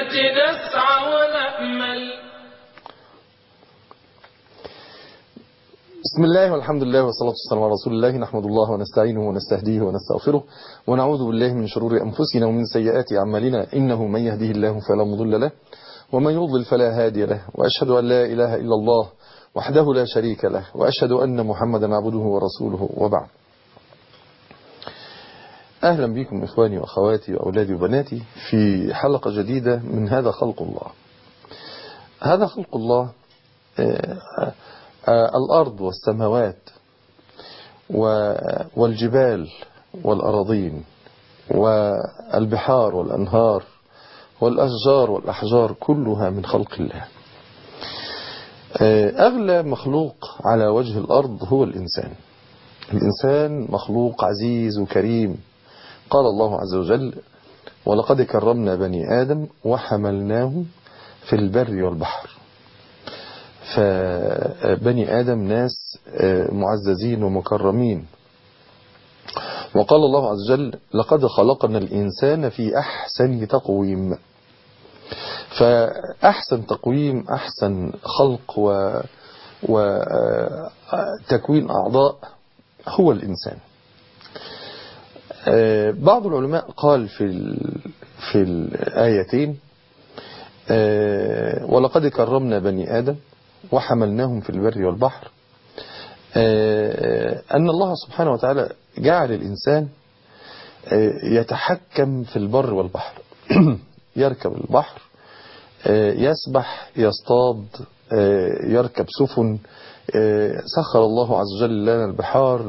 الجنة نسعى ونأمل بسم الله والحمد لله والصلاة والسلام على رسول الله نحمد الله ونستعينه ونستهديه ونستغفره ونعوذ بالله من شرور أنفسنا ومن سيئات أعمالنا إنه من يهده الله فلا مضل له ومن يضلل فلا هادي له وأشهد أن لا إله إلا الله وحده لا شريك له وأشهد أن محمدا عبده ورسوله وبعد أهلا بكم إخواني وأخواتي وأولادي وبناتي في حلقة جديدة من هذا خلق الله هذا خلق الله آه الأرض والسماوات والجبال والأراضين والبحار والأنهار والأشجار والأحجار كلها من خلق الله أغلى مخلوق على وجه الأرض هو الإنسان الإنسان مخلوق عزيز وكريم قال الله عز وجل ولقد كرمنا بني آدم وحملناهم في البر والبحر فبني آدم ناس معززين ومكرمين وقال الله عز وجل لقد خلقنا الإنسان في أحسن تقويم فأحسن تقويم أحسن خلق و وتكوين أعضاء هو الإنسان بعض العلماء قال في في الآيتين ولقد كرمنا بني آدم وحملناهم في البر والبحر أن الله سبحانه وتعالى جعل الإنسان يتحكم في البر والبحر يركب البحر يسبح يصطاد يركب سفن سخر الله عز وجل لنا البحار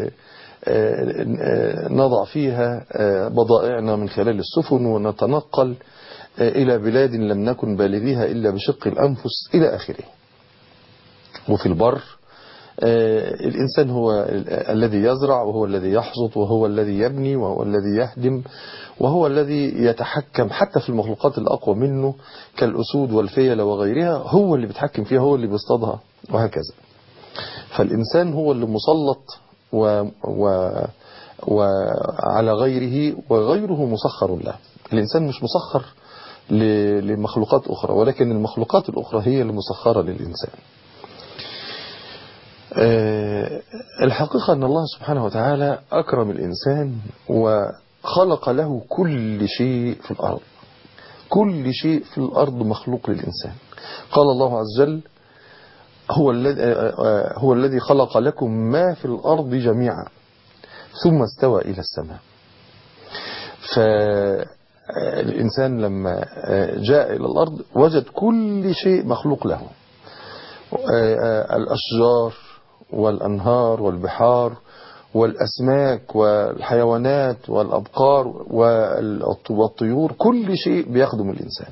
نضع فيها بضائعنا من خلال السفن ونتنقل إلى بلاد لم نكن بالغيها إلا بشق الأنفس إلى آخره وفي البر الإنسان هو الذي يزرع وهو الذي يحصد وهو الذي يبني وهو الذي يهدم وهو الذي يتحكم حتى في المخلوقات الأقوى منه كالأسود والفيل وغيرها هو اللي بيتحكم فيها هو اللي بيصطادها وهكذا فالإنسان هو اللي مسلط و و وعلى غيره وغيره مسخر له الإنسان مش مسخر لمخلوقات أخرى ولكن المخلوقات الأخرى هي اللي مسخرة للإنسان الحقيقة أن الله سبحانه وتعالى أكرم الإنسان وخلق له كل شيء في الأرض كل شيء في الأرض مخلوق للإنسان قال الله عز وجل هو الذي هو الذي خلق لكم ما في الأرض جميعا ثم استوى إلى السماء فالإنسان لما جاء إلى الأرض وجد كل شيء مخلوق له الأشجار والأنهار والبحار والأسماك والحيوانات والأبقار والطيور كل شيء بيخدم الإنسان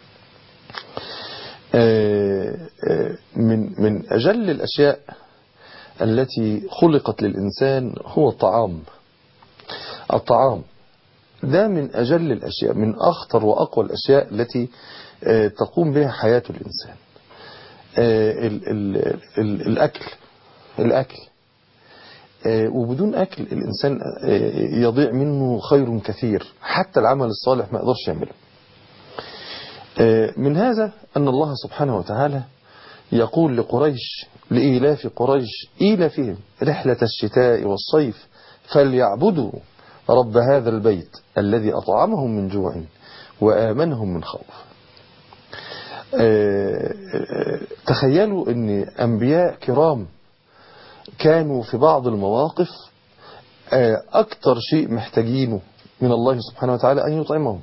من من أجل الأشياء التي خلقت للإنسان هو الطعام الطعام ده من أجل الأشياء من أخطر وأقوى الأشياء التي تقوم بها حياة الإنسان ال ال ال الأكل الأكل وبدون أكل الإنسان يضيع منه خير كثير حتى العمل الصالح ما يقدرش يعمله من هذا أن الله سبحانه وتعالى يقول لقريش لإيلاف قريش إيلافهم رحلة الشتاء والصيف فليعبدوا رب هذا البيت الذي أطعمهم من جوع وآمنهم من خوف تخيلوا أن أنبياء كرام كانوا في بعض المواقف أكثر شيء محتاجينه من الله سبحانه وتعالى أن يطعمهم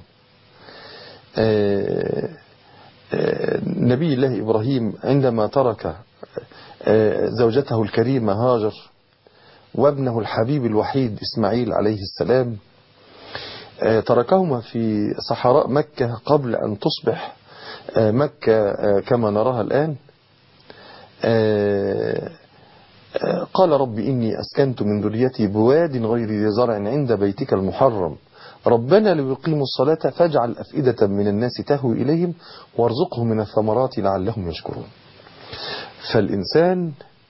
نبي الله إبراهيم عندما ترك زوجته الكريمة هاجر وابنه الحبيب الوحيد إسماعيل عليه السلام تركهما في صحراء مكة قبل أن تصبح مكة كما نراها الآن قال رب إني أسكنت من ذريتي بواد غير ذي زرع عند بيتك المحرم ربنا ليقيموا الصلاة فاجعل أفئدة من الناس تهوي إليهم وارزقهم من الثمرات لعلهم يشكرون فالإنسان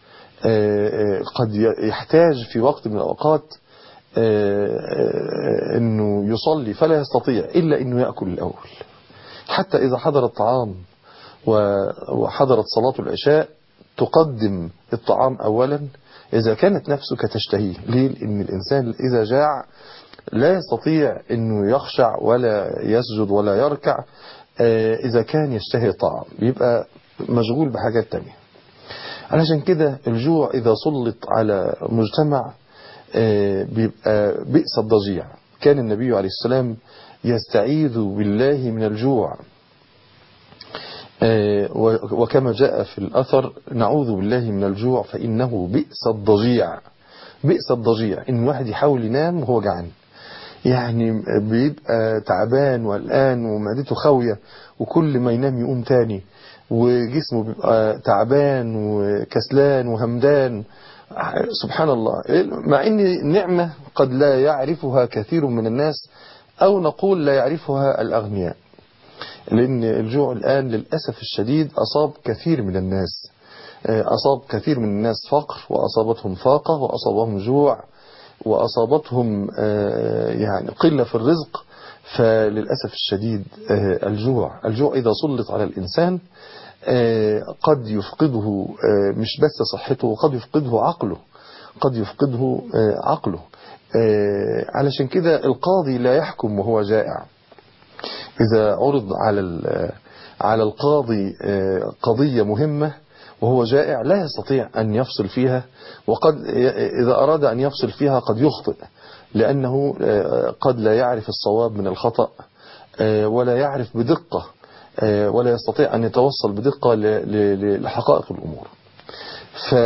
قد يحتاج في وقت من الأوقات أنه يصلي فلا يستطيع إلا أنه يأكل الأول حتى إذا حضر الطعام وحضرت صلاة العشاء تقدم الطعام أولا إذا كانت نفسك تشتهيه ليه؟ لأن الإنسان إذا جاع لا يستطيع أنه يخشع ولا يسجد ولا يركع إذا كان يشتهي الطعام يبقى مشغول بحاجات تانية علشان كده الجوع إذا سلط على مجتمع بيبقى بئس الضجيع كان النبي عليه السلام يستعيذ بالله من الجوع وكما جاء في الأثر نعوذ بالله من الجوع فإنه بئس الضجيع بئس الضجيع إن واحد يحاول ينام وهو جعان يعني بيبقى تعبان وقلقان ومعدته خاوية وكل ما ينام يقوم تاني وجسمه بيبقى تعبان وكسلان وهمدان سبحان الله مع ان نعمة قد لا يعرفها كثير من الناس او نقول لا يعرفها الاغنياء لان الجوع الان للأسف الشديد اصاب كثير من الناس اصاب كثير من الناس فقر واصابتهم فاقة واصابهم جوع واصابتهم يعني قلة في الرزق فللأسف الشديد الجوع الجوع إذا سلط على الإنسان قد يفقده مش بس صحته وقد يفقده عقله قد يفقده عقله علشان كده القاضي لا يحكم وهو جائع إذا عرض على على القاضي قضية مهمة وهو جائع لا يستطيع أن يفصل فيها وقد إذا أراد أن يفصل فيها قد يخطئ لأنه قد لا يعرف الصواب من الخطأ ولا يعرف بدقة ولا يستطيع أن يتوصل بدقة لحقائق الأمور ف...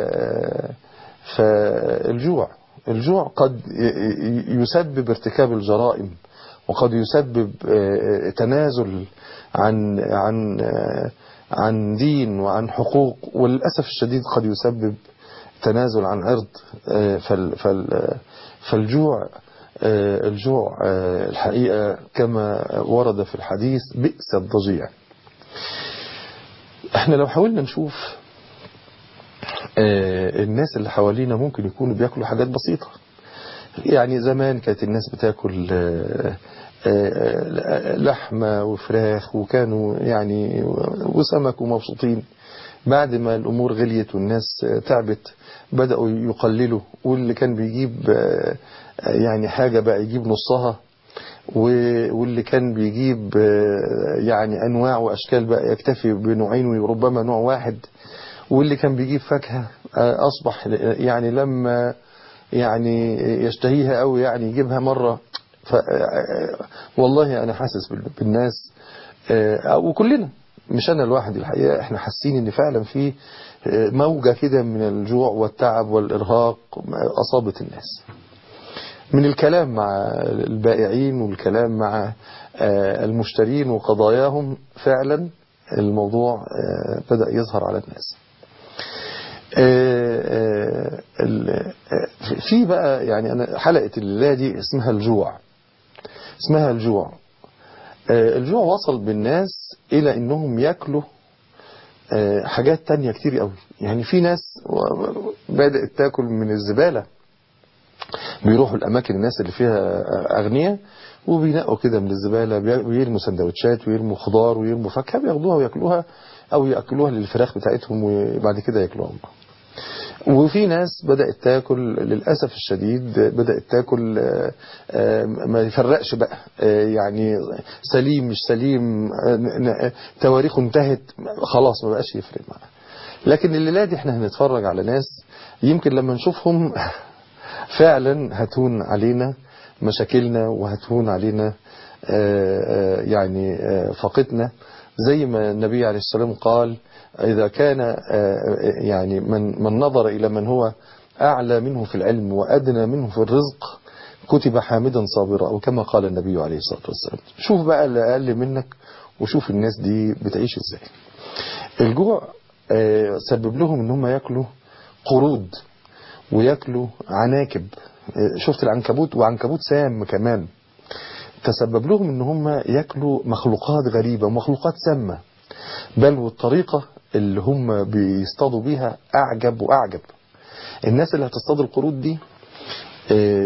فالجوع الجوع قد يسبب ارتكاب الجرائم وقد يسبب تنازل عن عن عن دين وعن حقوق وللأسف الشديد قد يسبب تنازل عن عرض فال فال فالجوع الجوع الحقيقة كما ورد في الحديث بئس الضجيع احنا لو حاولنا نشوف الناس اللي حوالينا ممكن يكونوا بياكلوا حاجات بسيطة يعني زمان كانت الناس بتاكل لحمة وفراخ وكانوا يعني وسمك ومبسوطين بعد ما الأمور غليت والناس تعبت بدأوا يقللوا واللي كان بيجيب يعني حاجة بقى يجيب نصها واللي كان بيجيب يعني أنواع وأشكال بقى يكتفي بنوعين وربما نوع واحد واللي كان بيجيب فاكهة أصبح يعني لما يعني يشتهيها أو يعني يجيبها مرة ف والله أنا حاسس بالناس وكلنا مش أنا لوحدي الحقيقة احنا حاسين ان فعلا في موجة كده من الجوع والتعب والإرهاق أصابت الناس من الكلام مع البائعين والكلام مع المشترين وقضاياهم فعلا الموضوع بدأ يظهر على الناس في بقى يعني أنا حلقة الليلة دي اسمها الجوع اسمها الجوع الجوع وصل بالناس إلى أنهم يأكلوا حاجات تانية كتير قوي يعني في ناس بدأت تاكل من الزبالة بيروحوا الأماكن الناس اللي فيها أغنياء وبينقوا كده من الزبالة بيرموا سندوتشات ويرموا خضار ويرموا فاكهة بياخدوها وياكلوها أو يأكلوها للفراخ بتاعتهم وبعد كده ياكلوها وفي ناس بدأت تاكل للأسف الشديد بدأت تاكل ما يفرقش بقى يعني سليم مش سليم تواريخه انتهت خلاص ما بقاش يفرق معاه لكن الليلة دي احنا هنتفرج على ناس يمكن لما نشوفهم فعلا هتهون علينا مشاكلنا وهتهون علينا يعني فقدنا زي ما النبي عليه السلام قال إذا كان يعني من, من نظر إلى من هو أعلى منه في العلم وأدنى منه في الرزق كتب حامدا صابرا أو كما قال النبي عليه الصلاة والسلام شوف بقى اللي أقل منك وشوف الناس دي بتعيش إزاي الجوع سبب لهم ان هم ياكلوا قرود وياكلوا عناكب شفت العنكبوت وعنكبوت سام كمان تسبب لهم ان هم ياكلوا مخلوقات غريبة ومخلوقات سامة بل والطريقة اللي هم بيصطادوا بيها اعجب واعجب الناس اللي هتصطاد القرود دي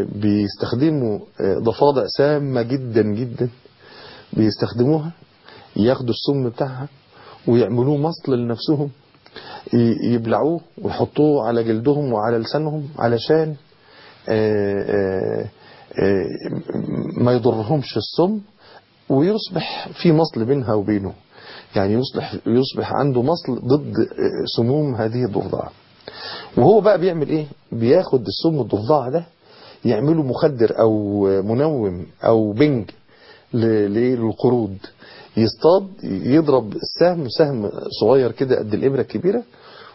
بيستخدموا ضفادع سامة جدا جدا بيستخدموها ياخدوا السم بتاعها ويعملوه مصل لنفسهم ي- يبلعوه ويحطوه على جلدهم وعلى لسانهم علشان آه، آه، آه، ما يضرهمش السم ويصبح في مصل بينها وبينه يعني يصبح يصبح عنده مصل ضد آه، سموم هذه الضفدعه وهو بقى بيعمل ايه بياخد السم الضفدعه ده يعمله مخدر او منوم او بنج ل- ل- للقرود يصطاد يضرب السهم سهم صغير كده قد الإبرة الكبيرة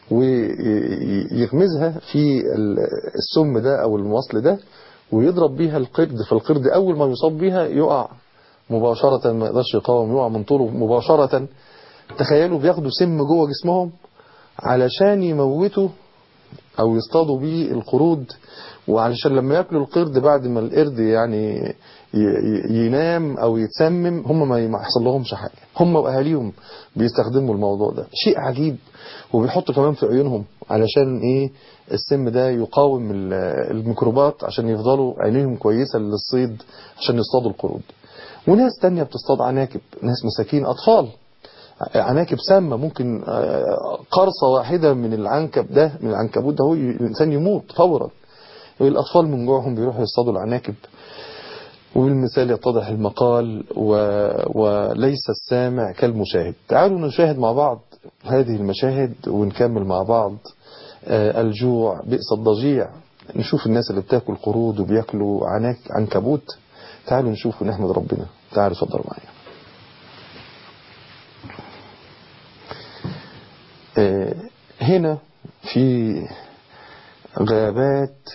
ويغمزها في ال- السم ده أو الموصل ده ويضرب بيها القرد فالقرد أول ما يصاب بيها يقع مباشرة ما يقدرش يقاوم يقع من طوله مباشرة تخيلوا بياخدوا سم جوه جسمهم علشان يموتوا او يصطادوا بيه القرود وعلشان لما ياكلوا القرد بعد ما القرد يعني ي- ي- ينام او يتسمم هم ما ما يحصل لهمش حاجه هم واهاليهم بيستخدموا الموضوع ده شيء عجيب وبيحطوا كمان في عيونهم علشان ايه السم ده يقاوم ال- الميكروبات عشان يفضلوا عينيهم كويسه للصيد عشان يصطادوا القرود وناس تانية بتصطاد عناكب ناس مساكين اطفال عناكب سامة ممكن آه، قرصة واحدة من العنكب ده من العنكبوت ده هو ي- الإنسان يموت فورا الأطفال من جوعهم بيروحوا يصطادوا العناكب وبالمثال يتضح المقال و... وليس السامع كالمشاهد تعالوا نشاهد مع بعض هذه المشاهد ونكمل مع بعض آه، الجوع بئس الضجيع نشوف الناس اللي بتاكل قرود وبياكلوا عناك عنكبوت تعالوا نشوف ونحمد ربنا تعالوا اتفضلوا معايا آه، هنا في غابات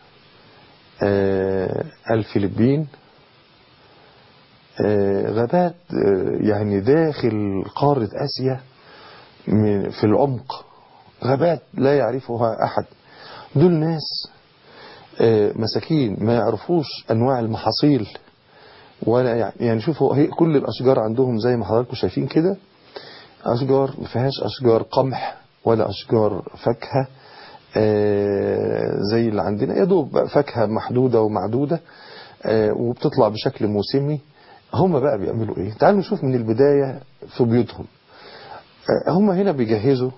آه، الفلبين آه، غابات آه، يعني داخل قارة آسيا من- في العمق غابات لا يعرفها أحد دول ناس آه، مساكين ما يعرفوش أنواع المحاصيل ولا يعني, يعني شوفوا هي كل الأشجار عندهم زي ما حضراتكم شايفين كده أشجار ما فيهاش أشجار قمح ولا أشجار فاكهة آه، زي اللي عندنا يا دوب بقى فاكهة محدودة ومعدودة آه، وبتطلع بشكل موسمي هم بقى بيعملوا ايه تعالوا نشوف من البداية في بيوتهم آه، هم هنا بيجهزوا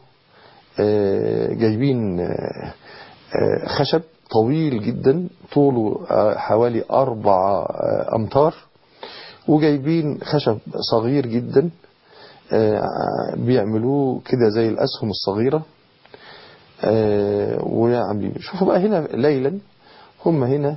آه، جايبين آه، آه، خشب طويل جدا طوله آه، حوالي أربع آه، أمتار وجايبين خشب صغير جدا آه، بيعملوه كده زي الأسهم الصغيرة آه، وعاملين شوفوا بقى هنا ليلا هم هنا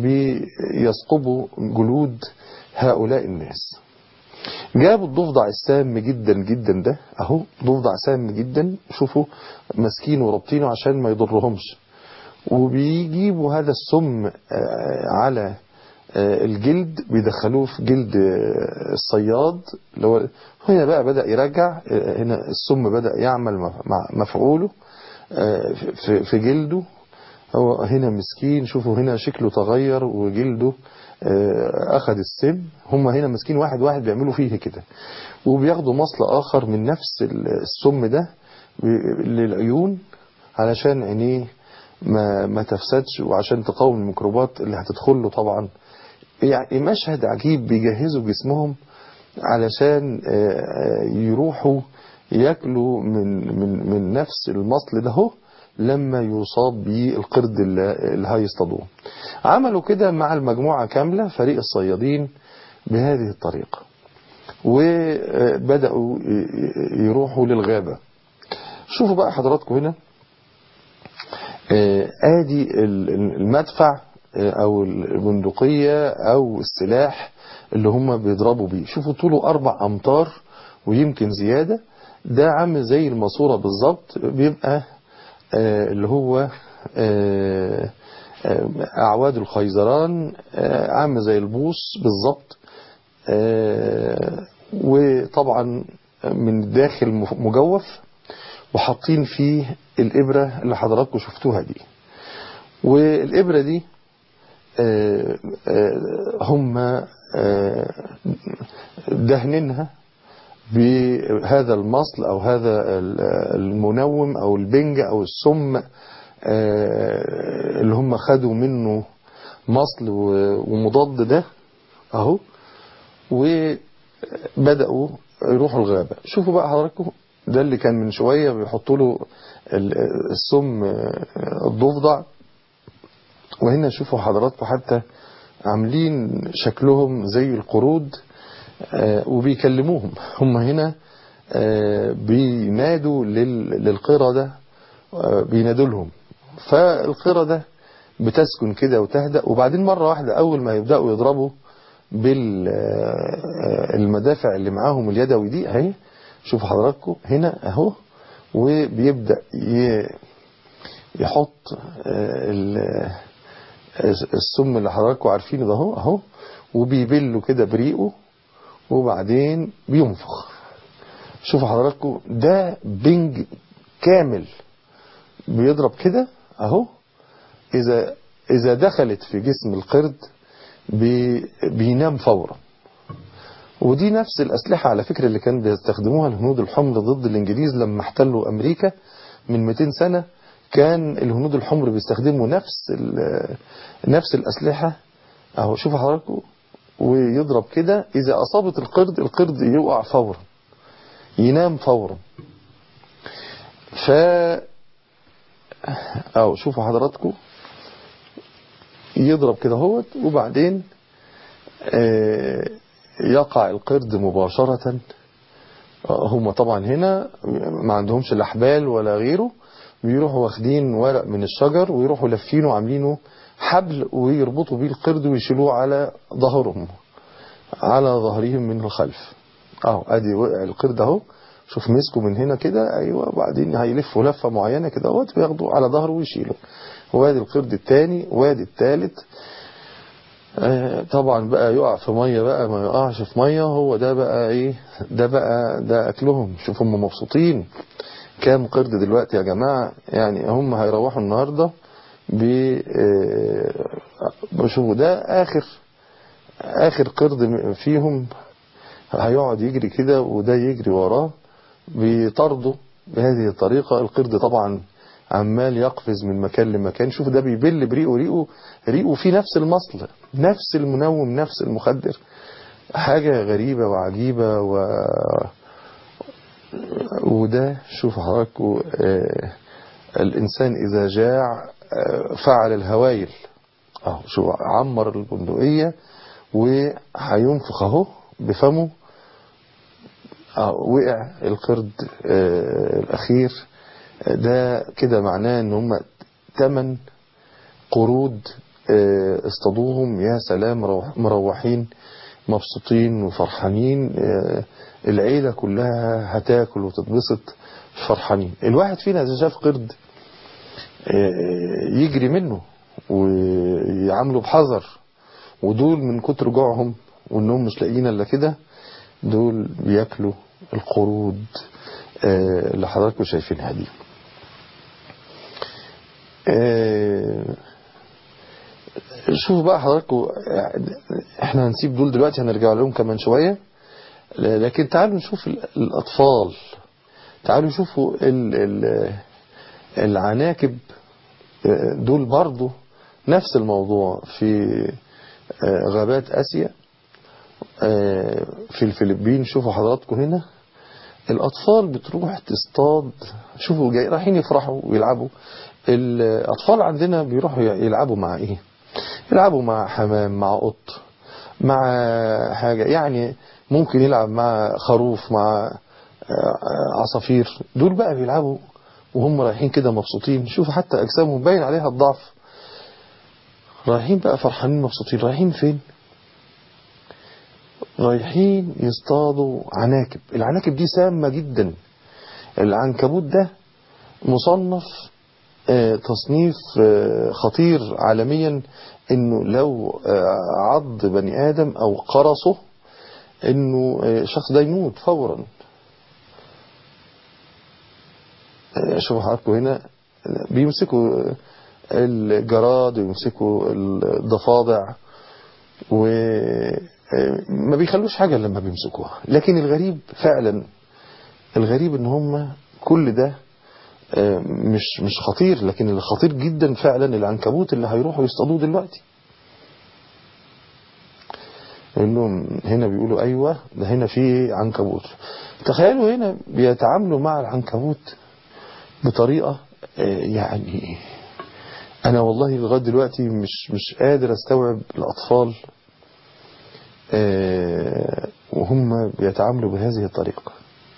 بيثقبوا جلود هؤلاء الناس جابوا الضفدع السام جدا جدا ده اهو ضفدع سام جدا شوفوا ماسكينه ورابطينه عشان ما يضرهمش وبيجيبوا هذا السم آه، على آه، الجلد بيدخلوه في جلد آه، الصياد اللي هو هنا بقى بدأ يرجع آه، هنا السم بدأ يعمل مف- مع- مفعوله آه، في في جلده هو هنا مسكين شوفوا هنا شكله تغير وجلده آه، أخذ السم هم هنا مسكين واحد واحد بيعملوا فيه كده وبياخدوا مصل آخر من نفس السم ده ب- للعيون علشان عينيه ما ما تفسدش وعشان تقاوم الميكروبات اللي هتدخل له طبعا يعني مشهد عجيب بيجهزوا جسمهم علشان آه، آه، يروحوا ياكلوا من من من نفس المصل ده هو لما يصاب به القرد اللي اللي هيصطادوه عملوا كده مع المجموعة كاملة فريق الصيادين بهذه الطريقة وبدأوا يروحوا للغابة شوفوا بقى حضراتكم هنا آه، ادي ال- ال- المدفع آه، او البندقية او السلاح اللي هم بيضربوا بيه شوفوا طوله اربع امتار ويمكن زيادة ده عامل زي الماسورة بالظبط بيبقى آه، اللي هو آه، آه، اعواد الخيزران آه، عامل زي البوص بالظبط آه، وطبعا من الداخل مف- مجوف وحاطين فيه الإبرة اللي حضراتكم شفتوها دي والإبرة دي آه، آه، هم آه، دهنينها بهذا المصل أو هذا ال- المنوم أو البنج أو السم آه، اللي هم خدوا منه مصل و- ومضاد ده أهو وبدأوا يروحوا الغابة شوفوا بقى حضراتكم ده اللي كان من شوية بيحطوا له ال- السم آه، الضفدع وهنا شوفوا حضراتكم حتى عاملين شكلهم زي القرود آه، وبيكلموهم هم هنا آه، بينادوا لل- للقردة آه، بينادوا لهم فالقردة بتسكن كده وتهدأ وبعدين مرة واحدة أول ما يبدأوا يضربوا بالمدافع اللي معاهم اليدوي دي اهي شوفوا حضراتكم هنا اهو وبيبدأ ي- يحط آه، ال- السم اللي حضراتكم عارفينه ده اهو اهو وبيبله كده بريقه وبعدين بينفخ شوفوا حضراتكم ده بنج كامل بيضرب كده اهو اذا اذا دخلت في جسم القرد بي بينام فورا ودي نفس الأسلحة على فكرة اللي كان بيستخدموها الهنود الحمر ضد الإنجليز لما احتلوا أمريكا من 200 سنة كان الهنود الحمر بيستخدموا نفس ال- نفس الأسلحة أهو شوفوا حضراتكم ويضرب كده إذا أصابت القرد القرد يقع فورا ينام فورا ف أهو شوفوا حضراتكم يضرب كده هوت وبعدين آه، يقع القرد مباشرة آه، هم طبعا هنا ما عندهمش لا حبال ولا غيره بيروحوا واخدين ورق من الشجر ويروحوا لفينه وعاملينه حبل ويربطوا بيه القرد ويشيلوه على ظهرهم على ظهرهم من الخلف اهو ادي وقع القرد اهو شوف مسكه من هنا كده ايوه وبعدين هيلفوا لفه معينه كده اهوت وياخدوا على ظهره ويشيله وادي القرد الثاني وادي الثالث آه، طبعا بقى يقع في ميه بقى ما يقعش في ميه هو ده بقى ايه ده بقى ده اكلهم شوف هم مبسوطين كام قرد دلوقتي يا جماعه يعني هم هيروحوا النهارده ب آه، شوفوا ده اخر اخر قرد فيهم هيقعد يجري كده وده يجري وراه بيطرده بهذه الطريقة القرد طبعا عمال يقفز من مكان لمكان شوف ده بيبل بريقه ريقه ريقه فيه نفس المصل نفس المنوم نفس المخدر حاجة غريبة وعجيبة و... وده شوف حضراتكم آه، الإنسان إذا جاع آه، فعل الهوايل اهو شو عمر البندقية وهينفخ اهو بفمه اه وقع القرد آه الأخير ده كده معناه ان هم تمن قرود آه اصطادوهم يا سلام مروح- مروحين مبسوطين وفرحانين آه العيلة كلها هتاكل وتتبسط فرحانين الواحد فينا إذا شاف قرد آه يجري منه ويعاملوا بحذر ودول من كتر جوعهم وانهم مش لاقيين الا كده دول بياكلوا القرود آه، اللي حضراتكم شايفينها دي آه، شوفوا بقى حضراتكم احنا هنسيب دول دلوقتي هنرجع لهم كمان شوية لكن تعالوا نشوف ال- الأطفال تعالوا شوفوا ال ال العناكب آه، دول برضو نفس الموضوع في آه، غابات آسيا آه، في الفلبين شوفوا حضراتكم هنا الأطفال بتروح تصطاد شوفوا جاي رايحين يفرحوا ويلعبوا الأطفال عندنا بيروحوا يلعبوا مع إيه يلعبوا مع حمام مع قط مع حاجة يعني ممكن يلعب مع خروف مع آه، عصافير دول بقى بيلعبوا وهم رايحين كده مبسوطين شوفوا حتى أجسامهم باين عليها الضعف رايحين بقى فرحانين مبسوطين رايحين فين رايحين يصطادوا عناكب العناكب دي سامة جدا العنكبوت ده مصنف آه، تصنيف آه، خطير عالميا انه لو آه، عض بني ادم او قرصه انه آه، الشخص ده يموت فورا آه، شوفوا حضراتكم هنا بيمسكوا الجراد ويمسكوا الضفادع وما بيخلوش حاجة لما بيمسكوها لكن الغريب فعلا الغريب ان هم كل ده آه، مش مش خطير لكن اللي خطير جدا فعلا العنكبوت اللي هيروحوا يصطادوه دلوقتي يقول لهم هنا بيقولوا ايوه ده هنا في عنكبوت تخيلوا هنا بيتعاملوا مع العنكبوت بطريقه آه، يعني انا والله لغايه دلوقتي مش مش قادر استوعب الاطفال آه، وهم بيتعاملوا بهذه الطريقه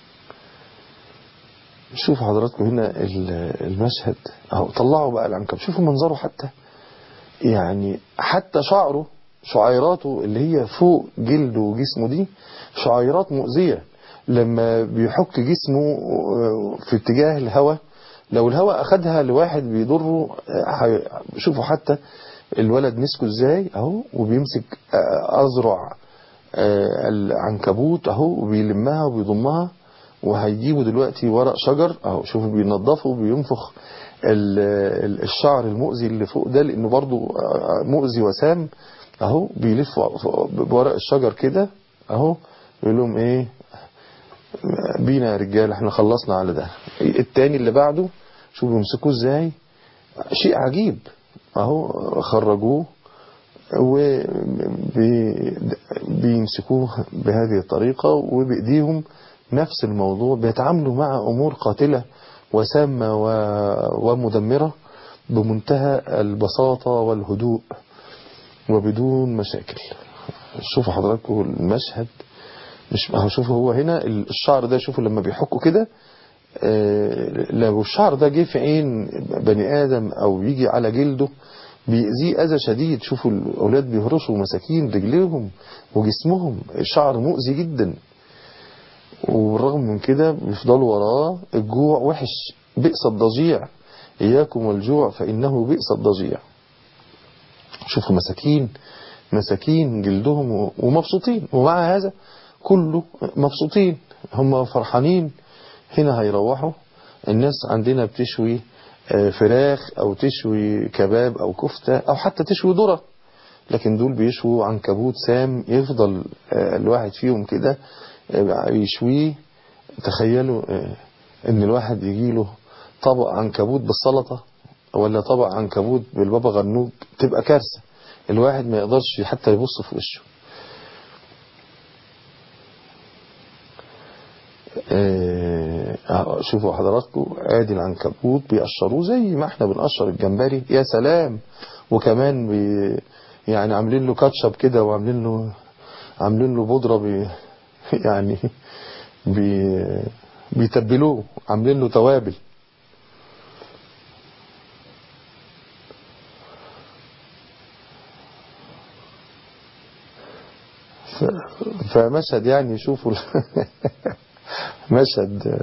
شوفوا حضراتكم هنا ال- المشهد اهو طلعوا بقى العنكبوت شوفوا منظره حتى يعني حتى شعره شعيراته اللي هي فوق جلده وجسمه دي شعيرات مؤذية لما بيحك جسمه في اتجاه الهواء لو الهواء أخدها لواحد بيضره ح- شوفوا حتى الولد مسكه ازاي اهو وبيمسك أزرع العنكبوت اهو وبيلمها وبيضمها وهيجيبوا دلوقتي ورق شجر اهو شوفوا بينضفوا وبينفخ ال- ال- الشعر المؤذي اللي فوق ده لانه برضو مؤذي وسام اهو بيلفوا بورق الشجر كده اهو يقول لهم ايه بينا يا رجال احنا خلصنا على ده التاني اللي بعده شوفوا بيمسكوه ازاي شيء عجيب اهو خرجوه وبيمسكوه بهذه الطريقة وبإيديهم نفس الموضوع بيتعاملوا مع أمور قاتلة وسامة و- ومدمرة بمنتهى البساطة والهدوء وبدون مشاكل شوفوا حضراتكم المشهد مش اهو شوفوا هو هنا الشعر ده شوفوا لما بيحكوا كده آه، لو الشعر ده جه في عين بني آدم أو يجي على جلده بيأذيه أذى شديد شوفوا الأولاد بيهرشوا مساكين رجليهم وجسمهم الشعر مؤذي جدا وبالرغم من كده بيفضلوا وراه الجوع وحش بئس الضجيع إياكم والجوع فإنه بئس الضجيع شوفوا مساكين مساكين جلدهم ومبسوطين ومع هذا كله مبسوطين هم فرحانين هنا هيروحوا الناس عندنا بتشوي آه، فراخ او تشوي كباب او كفتة او حتى تشوي ذرة لكن دول بيشووا عنكبوت سام يفضل آه، الواحد فيهم كده آه، يشويه تخيلوا آه، ان الواحد يجيله طبق عنكبوت بالسلطة ولا طبق عنكبوت بالبابا غنوج تبقى كارثة الواحد ما يقدرش حتى يبص في وشه آه، شوفوا حضراتكم ادي العنكبوت بيقشروه زي ما احنا بنقشر الجمبري يا سلام وكمان بي يعني عاملين له كاتشب كده وعاملين له عاملين له بودره بي يعني بي بيتبلوه عاملين له توابل ف- فمشهد يعني شوفوا ال- مشهد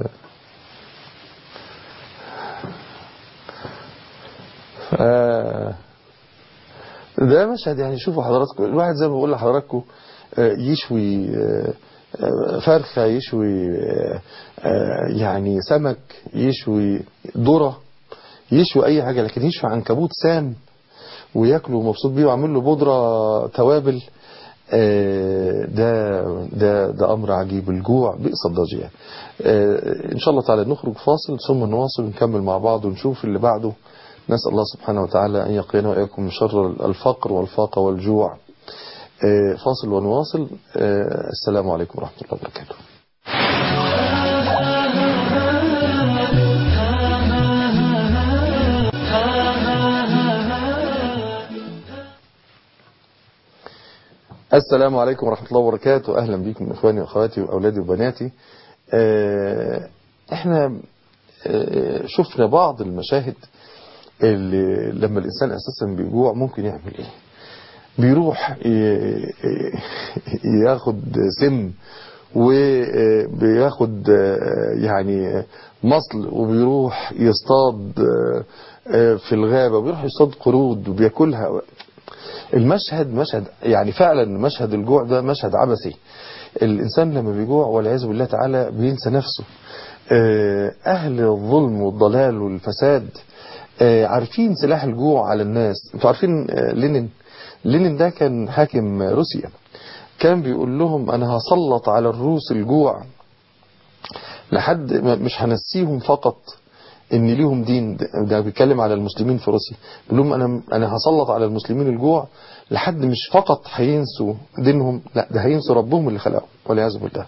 آه، ده مشهد يعني شوفوا حضراتكم الواحد زي ما بقول لحضراتكم آه، يشوي آه، آه، فرخة يشوي آه، آه، يعني سمك يشوي ذرة يشوي أي حاجة لكن يشوي عنكبوت سام وياكله مبسوط بيه وعامل له بودرة توابل آه، ده ده ده امر عجيب الجوع بئس الضجيع آه، ان شاء الله تعالى نخرج فاصل ثم نواصل ونكمل مع بعض ونشوف اللي بعده نسال الله سبحانه وتعالى ان يقينا واياكم من شر الفقر والفاقه والجوع آه، فاصل ونواصل آه، السلام عليكم ورحمه الله وبركاته السلام عليكم ورحمة الله وبركاته أهلا بكم إخواني وأخواتي وأولادي وبناتي آه، إحنا آه، شفنا بعض المشاهد اللي لما الإنسان أساسا بيجوع ممكن يعمل إيه بيروح ي- ياخد سم وبياخد يعني مصل وبيروح يصطاد في الغابة وبيروح يصطاد قرود وبياكلها المشهد مشهد يعني فعلا مشهد الجوع ده مشهد عبثي الإنسان لما بيجوع والعياذ بالله تعالى بينسى نفسه أهل الظلم والضلال والفساد عارفين سلاح الجوع على الناس انتوا عارفين لينين لينين ده كان حاكم روسيا كان بيقول لهم انا هسلط على الروس الجوع لحد مش هنسيهم فقط ان ليهم دين ده- ده بيتكلم على المسلمين في روسيا بيقول لهم انا انا هسلط على المسلمين الجوع لحد مش فقط هينسوا دينهم لا ده هينسوا ربهم اللي خلقهم والعياذ بالله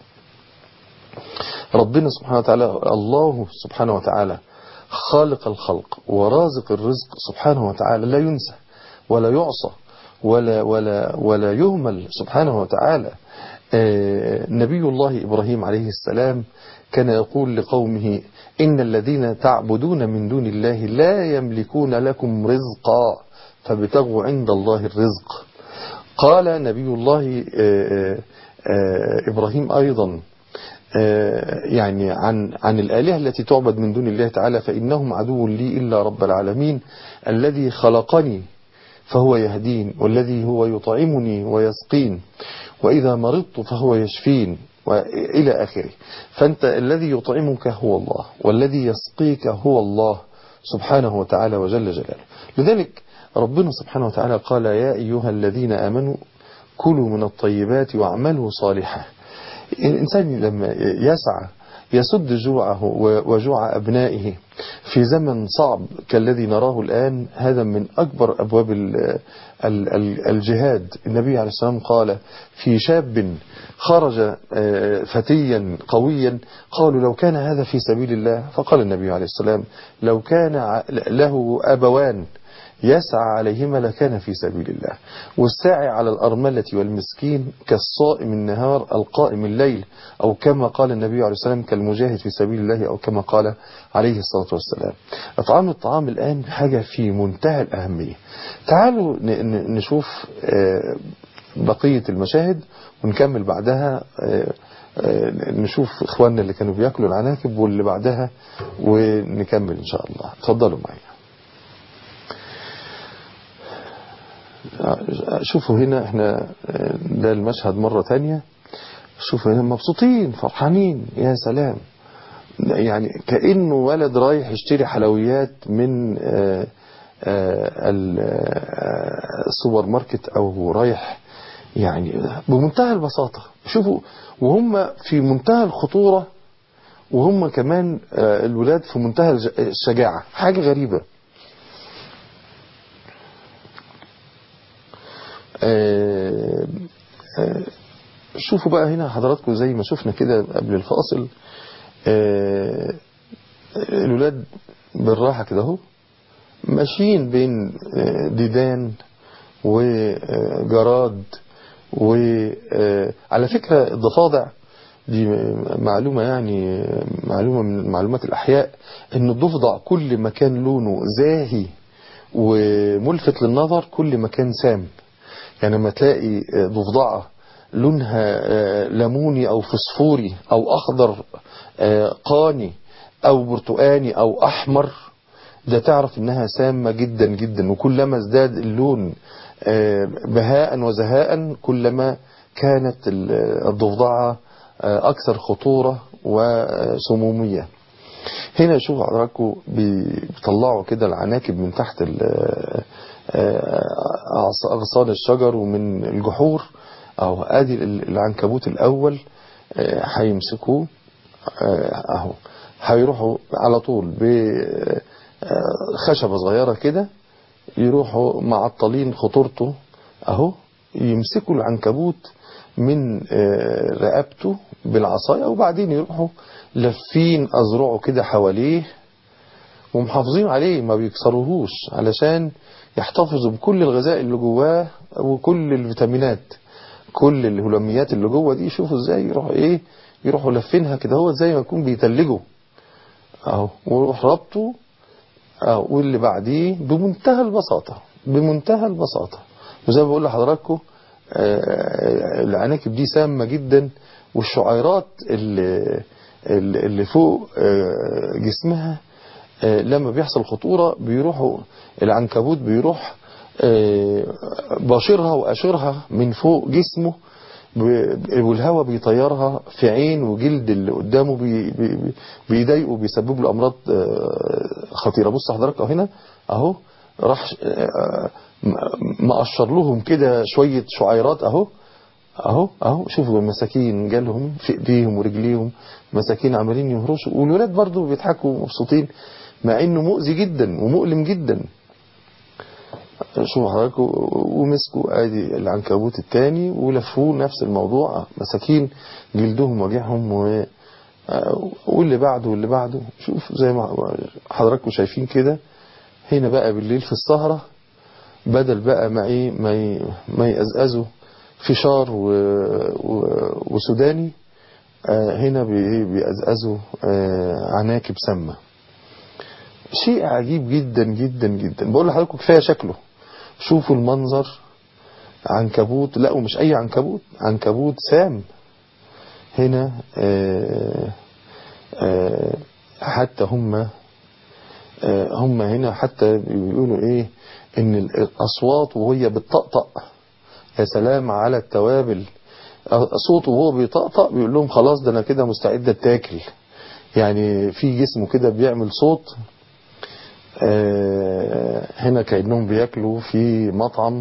ربنا سبحانه وتعالى الله سبحانه وتعالى خالق الخلق ورازق الرزق سبحانه وتعالى لا ينسى ولا يعصى ولا ولا ولا يهمل سبحانه وتعالى آه، نبي الله إبراهيم عليه السلام كان يقول لقومه إن الذين تعبدون من دون الله لا يملكون لكم رزقا فابتغوا عند الله الرزق قال نبي الله آه، آه، آه، إبراهيم أيضا آه، يعني عن عن الآلهة التي تعبد من دون الله تعالى فإنهم عدو لي إلا رب العالمين الذي خلقني فهو يهدين والذي هو يطعمني ويسقين وإذا مرضت فهو يشفين وإلى آخره فأنت الذي يطعمك هو الله والذي يسقيك هو الله سبحانه وتعالى وجل جلاله لذلك ربنا سبحانه وتعالى قال يا أيها الذين آمنوا كلوا من الطيبات واعملوا صالحا الإنسان لما يسعى يسد جوعه وجوع أبنائه في زمن صعب كالذي نراه الآن هذا من أكبر أبواب ال- ال- ال- الجهاد النبي عليه السلام قال في شاب خرج آه، فتيا قويا قالوا لو كان هذا في سبيل الله فقال النبي عليه السلام لو كان ع- له أبوان يسعى عليهما لكان في سبيل الله والساعي على الأرملة والمسكين كالصائم النهار القائم الليل أو كما قال النبي عليه السلام كالمجاهد في سبيل الله أو كما قال عليه الصلاة والسلام إطعام الطعام الآن حاجة في منتهى الأهمية تعالوا ن- ن- نشوف آه، بقية المشاهد ونكمل بعدها آه، آه، نشوف إخواننا اللي كانوا بياكلوا العناكب واللي بعدها ونكمل إن شاء الله تفضلوا معي شوفوا هنا احنا ده المشهد مرة تانية شوفوا هنا مبسوطين فرحانين يا سلام يعني كأنه ولد رايح يشتري حلويات من آه، آه، ال- آه، السوبر ماركت او رايح يعني بمنتهى البساطة شوفوا وهم في منتهى الخطورة وهم كمان آه، الولاد في منتهى الج- الشجاعة حاجة غريبة آه، آه، شوفوا بقى هنا حضراتكم زي ما شفنا كده قبل الفاصل آه، الولاد بالراحة كده اهو ماشيين بين آه، ديدان وجراد وعلى فكرة الضفادع دي معلومة يعني معلومة من معلومات الأحياء إن الضفدع كل ما كان لونه زاهي وملفت للنظر كل ما كان سام يعني لما تلاقي ضفدعة لونها ليموني أو فسفوري أو أخضر قاني أو برتقاني أو أحمر ده تعرف إنها سامة جدا جدا وكلما ازداد اللون بهاء وزهاء كلما كانت الضفدعة أكثر خطورة وسمومية هنا شوف حضراتكم بيطلعوا كده العناكب من تحت أغصان الشجر ومن الجحور أو ادي العنكبوت الأول هيمسكوه أهو هيروحوا على طول بخشبة صغيرة كده يروحوا معطلين خطورته أهو يمسكوا العنكبوت من رقبته بالعصاية وبعدين يروحوا لفين أزرعه كده حواليه ومحافظين عليه ما بيكسروهوش علشان يحتفظوا بكل الغذاء اللي جواه وكل الفيتامينات كل الهلاميات اللي جوه دي شوفوا ازاي يروحوا ايه يروحوا لفينها كده هو زي ما يكون بيتلجوا اهو ويروح ربطه اهو واللي بعديه بمنتهى البساطة بمنتهى البساطة وزي ما بقول لحضراتكم آه العناكب دي سامة جدا والشعيرات اللي, اللي فوق آه جسمها آه لما بيحصل خطورة بيروحوا العنكبوت بيروح باشرها وأشرها من فوق جسمه والهواء بيطيرها في عين وجلد اللي قدامه بي بي بيضايقه بيسبب له أمراض خطيرة بص حضرتك هنا أهو راح مقشر لهم كده شوية شعيرات أهو اهو اهو شوفوا المساكين جالهم في ايديهم ورجليهم مساكين عمالين يهرشوا والولاد برضو بيضحكوا مبسوطين مع انه مؤذي جدا ومؤلم جدا شوفوا حضرتك ومسكوا ادي العنكبوت التاني ولفوه نفس الموضوع مساكين جلدهم وجعهم و واللي بعده واللي بعده شوف زي ما حضراتكم شايفين كده هنا بقى بالليل في السهرة بدل بقى ما ايه ما ما يقزقزوا فشار و... و... وسوداني آه هنا بيقزقزوا آه عناكب سامة شيء عجيب جدا جدا جدا بقول لحضراتكم كفايه شكله شوفوا المنظر عنكبوت لا ومش اي عنكبوت عنكبوت سام هنا آآ آآ حتى هم هم هنا حتى بيقولوا ايه ان الاصوات وهي بتطقطق يا سلام على التوابل صوته وهو بيطقطق بيقول لهم خلاص ده انا كده مستعد اتاكل يعني في جسمه كده بيعمل صوت هنا كأنهم بياكلوا في مطعم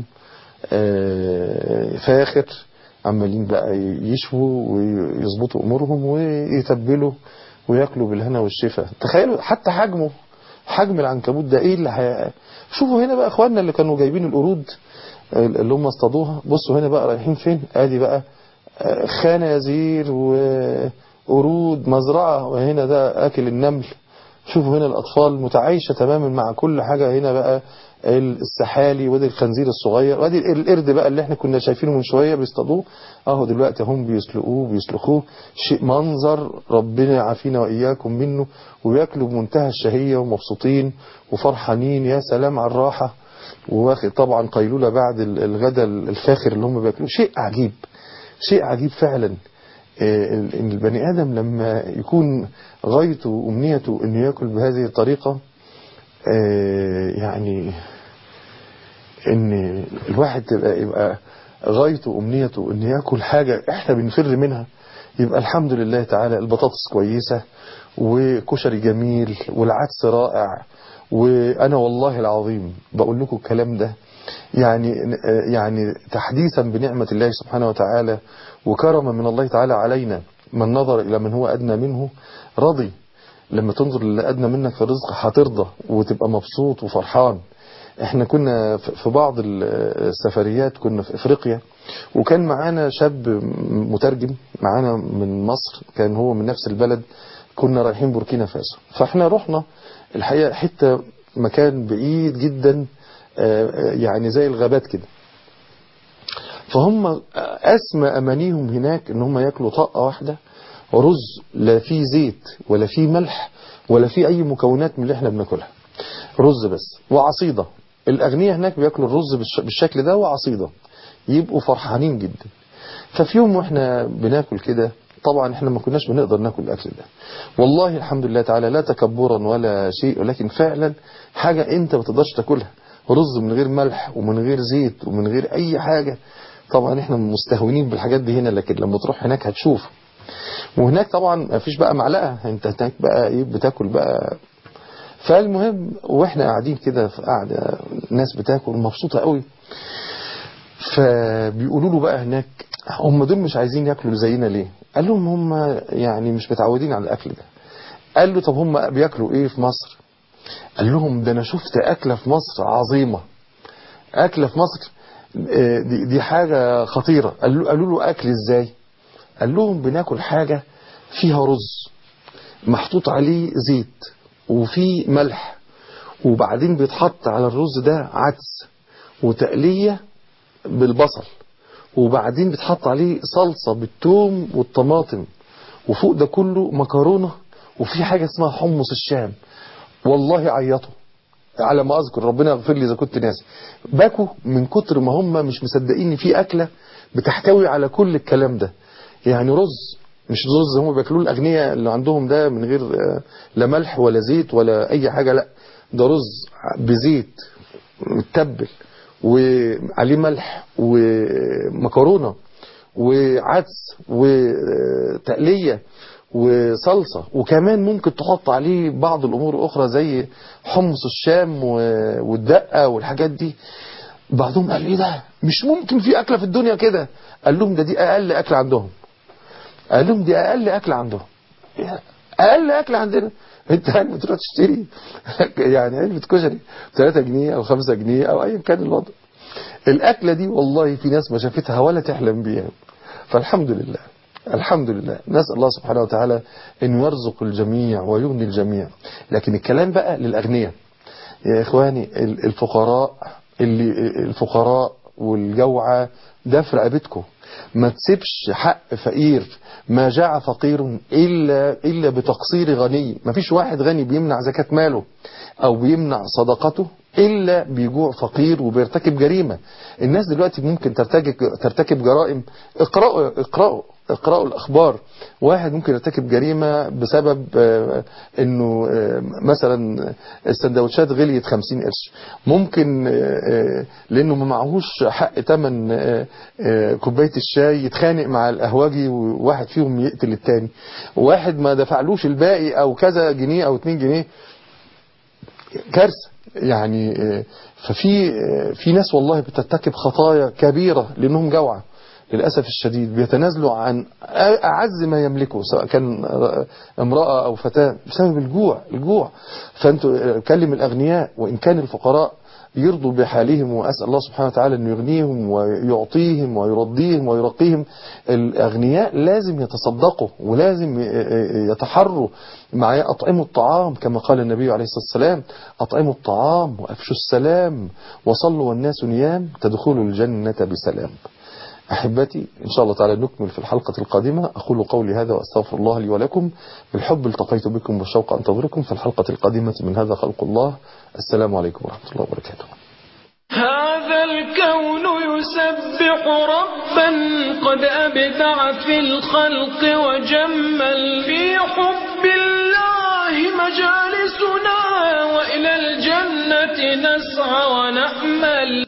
فاخر عمالين بقى يشووا ويظبطوا امورهم ويتبلوا وياكلوا بالهنا والشفا تخيلوا حتى حجمه حجم العنكبوت ده ايه اللي هي... شوفوا هنا بقى اخواننا اللي كانوا جايبين القرود اللي هم اصطادوها بصوا هنا بقى رايحين فين ادي بقى خنازير وقرود مزرعة وهنا ده اكل النمل شوفوا هنا الأطفال متعايشة تماما مع كل حاجة هنا بقى السحالي وادي الخنزير الصغير وادي القرد بقى اللي احنا كنا شايفينه من شوية بيصطادوه اهو دلوقتي هم بيسلقوه بيسلخوه شيء منظر ربنا يعافينا وإياكم منه وياكلوا بمنتهى الشهية ومبسوطين وفرحانين يا سلام على الراحة وواخد طبعا قيلولة بعد الغدا الفاخر اللي هم بياكلوه شيء عجيب شيء عجيب فعلا ان البني ادم لما يكون غايته وامنيته انه ياكل بهذه الطريقة يعني ان الواحد تبقى يبقى غايته وامنيته انه ياكل حاجة احنا بنفر منها يبقى الحمد لله تعالى البطاطس كويسة وكشري جميل والعدس رائع وانا والله العظيم بقول لكم الكلام ده يعني يعني تحديثا بنعمة الله سبحانه وتعالى وكرما من الله تعالى علينا من نظر إلى من هو أدنى منه رضي لما تنظر للي أدنى منك في الرزق هترضى وتبقى مبسوط وفرحان احنا كنا في بعض السفريات كنا في افريقيا وكان معانا شاب مترجم معانا من مصر كان هو من نفس البلد كنا رايحين بوركينا فاسو فاحنا رحنا الحقيقة حتة مكان بعيد جدا يعني زي الغابات كده فهم أسمى أمانيهم هناك ان هم ياكلوا طاقة واحدة رز لا فيه زيت ولا فيه ملح ولا فيه أي مكونات من اللي احنا بناكلها رز بس وعصيدة الأغنياء هناك بياكلوا الرز بالشكل ده وعصيدة يبقوا فرحانين جدا ففي يوم واحنا بناكل كده طبعا احنا ما كناش بنقدر ناكل الاكل ده والله الحمد لله تعالى لا تكبرا ولا شيء ولكن فعلا حاجة انت ما تقدرش تاكلها رز من غير ملح ومن غير زيت ومن غير اي حاجة طبعا احنا مستهونين بالحاجات دي هنا لكن لما تروح هناك هتشوف وهناك طبعا ما فيش بقى معلقة انت هناك بقى ايه بتاكل بقى فالمهم واحنا قاعدين كده في قاعدة ناس بتاكل مبسوطة قوي فبيقولوا له بقى هناك هم دول مش عايزين ياكلوا زينا ليه قال لهم هم يعني مش متعودين على الاكل ده قال له طب هم بياكلوا ايه في مصر قال لهم ده انا شفت اكلة في مصر عظيمة اكلة في مصر دي, دي حاجة خطيرة قالوا له اكل ازاي قال لهم بناكل حاجة فيها رز محطوط عليه زيت وفي ملح وبعدين بيتحط على الرز ده عدس وتقلية بالبصل وبعدين بيتحط عليه صلصة بالثوم والطماطم وفوق ده كله مكرونة وفي حاجة اسمها حمص الشام والله عيطوا على ما أذكر ربنا يغفر لي إذا كنت ناسي باكوا من كتر ما هم مش مصدقين ان في أكلة بتحتوي على كل الكلام ده يعني رز مش رز هم بياكلوه الأغنياء اللي عندهم ده من غير لا ملح ولا زيت ولا أي حاجة لا ده رز بزيت متبل وعليه ملح ومكرونة وعدس وتقلية وصلصة وكمان ممكن تحط عليه بعض الأمور الأخرى زي حمص الشام والدقة والحاجات دي بعضهم قال ايه ده مش ممكن في أكلة في الدنيا كده قال لهم ده دي أقل أكل عندهم قال لهم دي أقل أكل عندهم اقل اكل عندنا انت يعني بتروح تشتري يعني علبه كشري 3 جنيه او 5 جنيه او ايا كان الوضع الاكله دي والله في ناس ما شافتها ولا تحلم بيها فالحمد لله الحمد لله نسأل الله سبحانه وتعالى أن يرزق الجميع ويغني الجميع لكن الكلام بقى للأغنياء يا إخواني الفقراء اللي الفقراء والجوعى ده في رقبتكم ما تسيبش حق فقير ما جاع فقير إلا, إلا بتقصير غني ما فيش واحد غني بيمنع زكاة ماله أو بيمنع صدقته إلا بيجوع فقير وبيرتكب جريمة الناس دلوقتي ممكن ترتكب, ترتكب جرائم اقرأوا, اقرأوا اقرأوا الأخبار واحد ممكن يرتكب جريمة بسبب انه مثلا السندوتشات غليت 50 قرش ممكن لانه ما معهوش حق تمن كوباية الشاي يتخانق مع القهوجي وواحد فيهم يقتل التاني واحد ما دفعلوش الباقي او كذا جنيه او 2 جنيه كارثة يعني ففي في ناس والله بترتكب خطايا كبيرة لانهم جوعة للأسف الشديد بيتنازلوا عن أعز ما يملكه سواء كان امرأة أو فتاة بسبب الجوع الجوع فأنتوا كلم الأغنياء وإن كان الفقراء يرضوا بحالهم وأسأل الله سبحانه وتعالى أن يغنيهم ويعطيهم ويرضيهم ويرقيهم الأغنياء لازم يتصدقوا ولازم يتحروا مع أطعموا الطعام كما قال النبي عليه الصلاة والسلام أطعموا الطعام وأفشوا السلام وصلوا والناس نيام تدخلوا الجنة بسلام أحبتي إن شاء الله تعالى نكمل في الحلقة القادمة أقول قولي هذا وأستغفر الله لي ولكم بالحب التقيت بكم والشوق أنتظركم في الحلقة القادمة من هذا خلق الله السلام عليكم ورحمة الله وبركاته هذا الكون يسبح ربا قد أبدع في الخلق وجمل في حب الله مجالسنا وإلى الجنة نسعى ونأمل